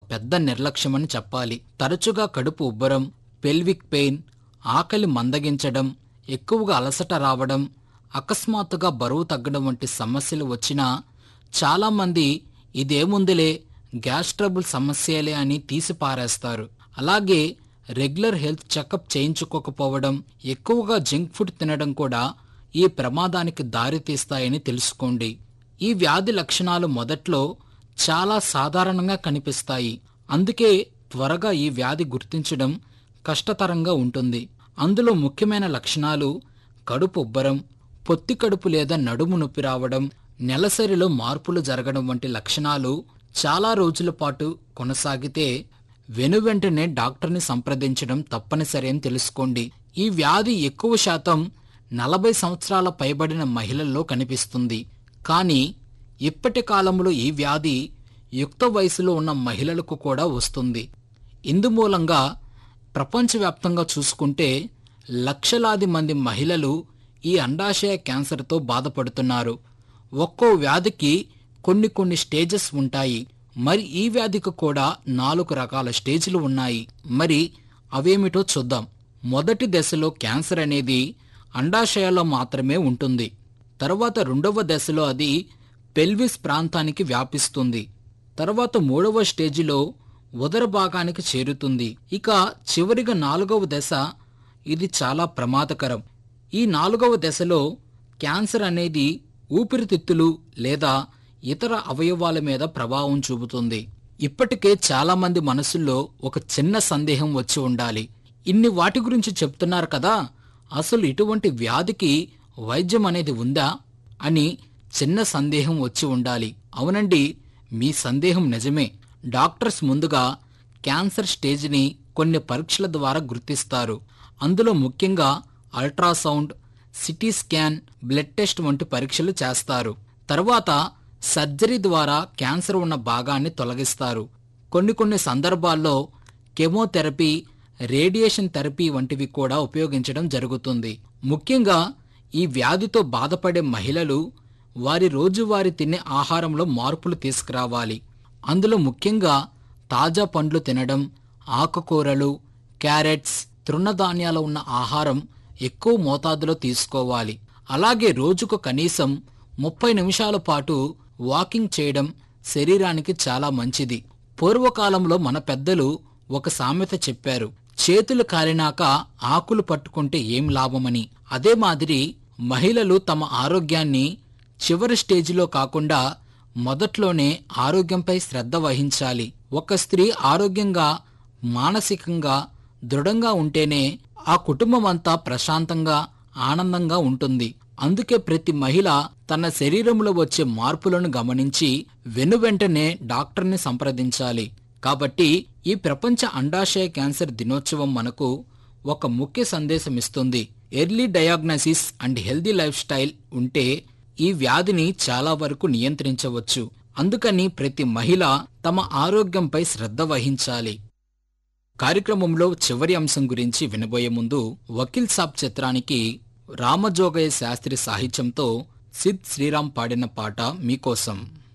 పెద్ద నిర్లక్ష్యమని చెప్పాలి తరచుగా కడుపు ఉబ్బరం పెల్విక్ పెయిన్ ఆకలి మందగించడం ఎక్కువగా అలసట రావడం అకస్మాత్తుగా బరువు తగ్గడం వంటి సమస్యలు వచ్చినా చాలామంది ఇదేముందిలే గ్యాస్ ట్రబుల్ సమస్యలే అని తీసి పారేస్తారు అలాగే రెగ్యులర్ హెల్త్ చెకప్ చేయించుకోకపోవడం ఎక్కువగా జంక్ ఫుడ్ తినడం కూడా ఈ ప్రమాదానికి దారితీస్తాయని తెలుసుకోండి ఈ వ్యాధి లక్షణాలు మొదట్లో చాలా సాధారణంగా కనిపిస్తాయి అందుకే త్వరగా ఈ వ్యాధి గుర్తించడం కష్టతరంగా ఉంటుంది అందులో ముఖ్యమైన లక్షణాలు కడుపు ఉబ్బరం పొత్తి కడుపు లేదా నడుము నొప్పి రావడం నెలసరిలో మార్పులు జరగడం వంటి లక్షణాలు చాలా రోజుల పాటు కొనసాగితే వెనువెంటనే డాక్టర్ని సంప్రదించడం తప్పనిసరి అని తెలుసుకోండి ఈ వ్యాధి ఎక్కువ శాతం నలభై సంవత్సరాల పైబడిన మహిళల్లో కనిపిస్తుంది కానీ ఇప్పటి కాలంలో ఈ వ్యాధి యుక్త వయసులో ఉన్న మహిళలకు కూడా వస్తుంది ఇందుమూలంగా ప్రపంచవ్యాప్తంగా చూసుకుంటే లక్షలాది మంది మహిళలు ఈ అండాశయ క్యాన్సర్తో బాధపడుతున్నారు ఒక్కో వ్యాధికి కొన్ని కొన్ని స్టేజెస్ ఉంటాయి మరి ఈ వ్యాధికి కూడా నాలుగు రకాల స్టేజ్లు ఉన్నాయి మరి అవేమిటో చూద్దాం మొదటి దశలో క్యాన్సర్ అనేది అండాశయాల్లో మాత్రమే ఉంటుంది తర్వాత రెండవ దశలో అది పెల్విస్ ప్రాంతానికి వ్యాపిస్తుంది తర్వాత మూడవ స్టేజిలో ఉదర భాగానికి చేరుతుంది ఇక చివరిగా నాలుగవ దశ ఇది చాలా ప్రమాదకరం ఈ నాలుగవ దశలో క్యాన్సర్ అనేది ఊపిరితిత్తులు లేదా ఇతర అవయవాల మీద ప్రభావం చూపుతుంది ఇప్పటికే చాలా మంది మనసుల్లో ఒక చిన్న సందేహం వచ్చి ఉండాలి ఇన్ని వాటి గురించి చెప్తున్నారు కదా అసలు ఇటువంటి వ్యాధికి వైద్యం అనేది ఉందా అని చిన్న సందేహం వచ్చి ఉండాలి అవునండి మీ సందేహం నిజమే డాక్టర్స్ ముందుగా క్యాన్సర్ స్టేజ్ని కొన్ని పరీక్షల ద్వారా గుర్తిస్తారు అందులో ముఖ్యంగా ultrasound CT scan blood test వంటి పరీక్షలు చేస్తారు తర్వాత సర్జరీ ద్వారా క్యాన్సర్ ఉన్న భాగాన్ని తొలగిస్తారు కొన్ని కొన్ని సందర్భాల్లో కెమోథెరపీ రేడియేషన్ థెరపీ వంటివి కూడా ఉపయోగించడం జరుగుతుంది ముఖ్యంగా ఈ వ్యాధితో బాధపడే మహిళలు వారి రోజువారీ తినే ఆహారంలో మార్పులు తీసుకురావాలి అందులో ముఖ్యంగా తాజా పండ్లు తినడం ఆకుకూరలు క్యారెట్స్ తృణధాన్యాలు ఉన్న ఆహారం ఎక్కువ మోతాదులో తీసుకోవాలి అలాగే రోజుకు కనీసం ముప్పై నిమిషాల పాటు వాకింగ్ చేయడం శరీరానికి చాలా మంచిది పూర్వకాలంలో మన పెద్దలు ఒక సామెత చెప్పారు చేతులు కాలినాక ఆకులు పట్టుకుంటే ఏం లాభమని అదే మాదిరి మహిళలు తమ ఆరోగ్యాన్ని చివరి స్టేజిలో కాకుండా మొదట్లోనే ఆరోగ్యంపై శ్రద్ధ వహించాలి ఒక స్త్రీ ఆరోగ్యంగా మానసికంగా దృఢంగా ఉంటేనే ఆ కుటుంబం అంతా ప్రశాంతంగా ఆనందంగా ఉంటుంది అందుకే ప్రతి మహిళ తన శరీరంలో వచ్చే మార్పులను గమనించి వెనువెంటనే డాక్టర్ని సంప్రదించాలి కాబట్టి ఈ ప్రపంచ అండాశయ క్యాన్సర్ దినోత్సవం మనకు ఒక ముఖ్య సందేశం ఇస్తుంది early diagnosis and healthy life style ఈ వ్యాధిని చాలా వరకు నియంత్రించవచ్చు అందుకని ప్రతి మహిళ తమ ఆరోగ్యంపై శ్రద్ధ వహించాలి కార్యక్రమంలో చివరి అంశం గురించి వినబోయే ముందు వకీల్ సాబ్ చిత్రానికి రామజోగయ్య శాస్త్రి సాహిత్యంతో సిద్ శ్రీరామ్ పాడిన పాట మీకోసం